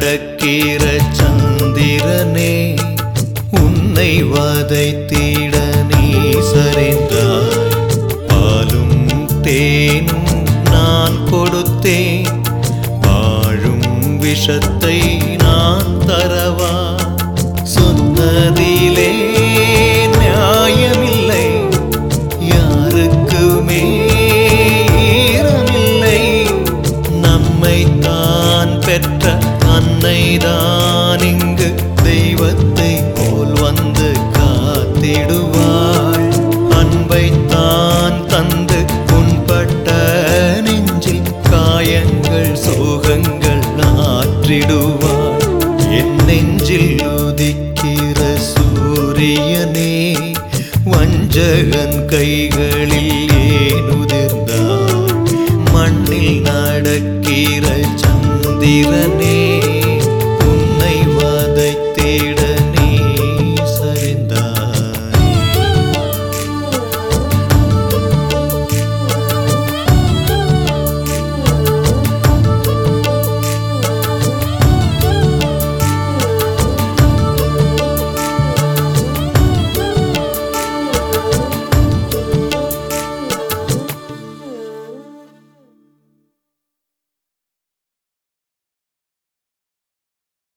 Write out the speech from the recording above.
நடக்கிற சந்திரனே உன்னை வதைத்திட நீ சரிந்தாய் பாலும் தேனும் நான் கொடுத்தேன் வாழும் விஷத்தை நான் தரவா சொன்னதிலே நியாயமில்லை யாருக்குமே ஈரமில்லை நம்மை தான் பெற்ற அன்னைதான் இங்கு தெய்வத்தை போல் வந்து காத்திடுவாள் அன்பை தான் தந்து புண்பட்ட நெஞ்சில் காயங்கள் சோகங்கள் ஆற்றிடுவாள் என் நெஞ்சில் உதிக்கிற சூரியனே வஞ்சகன் கைகள்